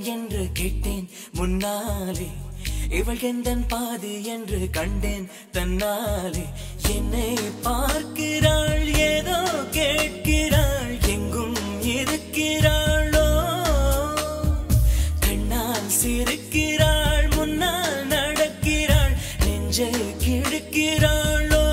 பெண்தான் என்று கேட்டேன் முன்னாலே இவள் எந்தன் பாதி என்று கண்டேன் தன்னாலே என்னை பார்க்கிறாள் ஏதோ கேட்கிறாள் எங்கும் இருக்கிறாளோ கண்ணால் சிரிக்கிறாள் முன்னால் நடக்கிறாள் நெஞ்சை கிழக்கிறாளோ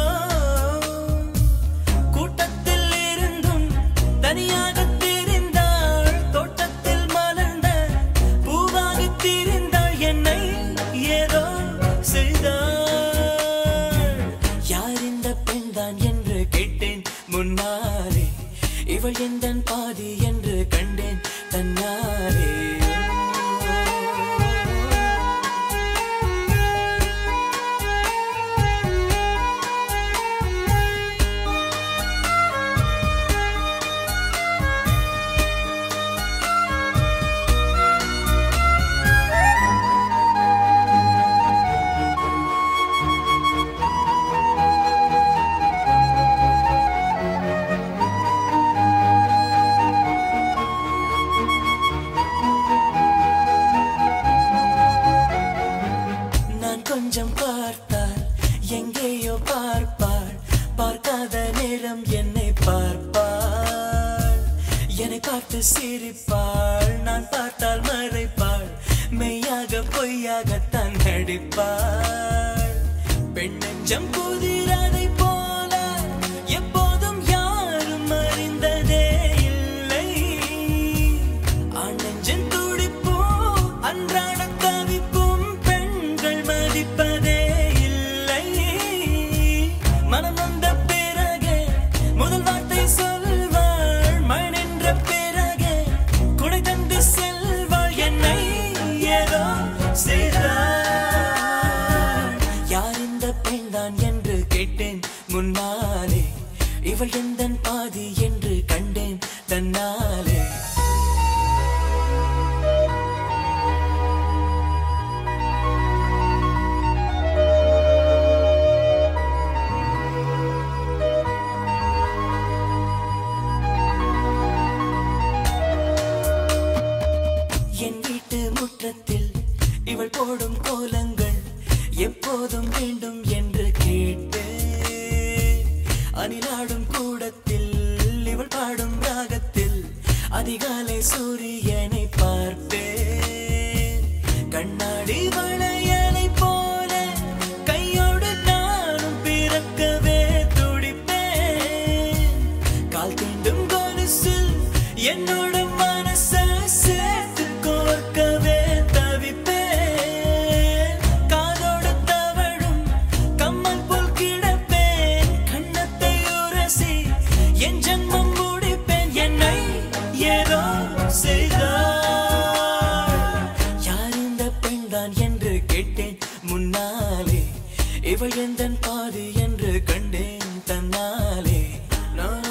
கூட்டத்தில் இருந்தும் தனியாக தெரிந்தாள் தோட்டத்தில் மலர்ந்த பூவாக திரிந்தாள் என்னை ஏதோ செய்தாள் யார் இந்த பெண்தான் என்று கேட்டேன் முன்னாலே இவள் எந்தன் பாதி என்று கண்டேன் தன்னாலே நான் கொஞ்சம் பார்த்தால் எங்கேயோ பார்ப்பாள் பார்க்காத நேரம் என்னை பார்ப்பாள் என்னை பார்த்து சிரிப்பாள் நான் பார்த்தால் மறைப்பாள் மெய்யாக பொய்யாகத்தான் நடிப்பாள் பெண் நெஞ்சம் புதிரதை போல எப்போதும் யாரும் அறிந்ததே இல்லை ஆண் நெஞ்சின் துடிப்பும் அன்றாட தவிப்பும் பெண்கள் மதிப்பதே இல்லை மனம் வந்த பிறகு முதல் வார்த்தை சொல்வாள் மழை நின்ற பிறகு குடை தந்து செல்வாள் என்னை ஏதோ செய்தாள் யார் இந்த பெண்தான் என்று கேட்டேன் முன்னாலே இவள் எந்தன் பாதி என்று கண்டேன் தன்னாலே என் வீட்டு முற்றத்தில் இவள் போடும் கோலங்கள் எப்போதும் வேண்டும் என்று கேட்டு அணிலாடும் கூடத்தில் இவள் பாடும் ராகத்தில் அதிகாலை சூரியனை பார்ப்பேன் கண்ணாடி வளையலை போல கையோடு நானும் பிறக்கவே துடிப்பேன் கால் தீண்டும் கொலுசில் என்னோட மனச சேர்த்து கோர்க்கவே தவிப்பேன் காதோடு தவழும் கம்மல் போல் கிடப்பேன் கண்ணத்தை உரசி என் ஜன்மம் முடிப்பேன் என்னை ஏதோ செய்தாள் யார் இந்த பெண்தான் என்று கேட்டேன் முன்னாலே இவள் எந்தன் பாதி என்று கண்டேன் தன்னாலே நான்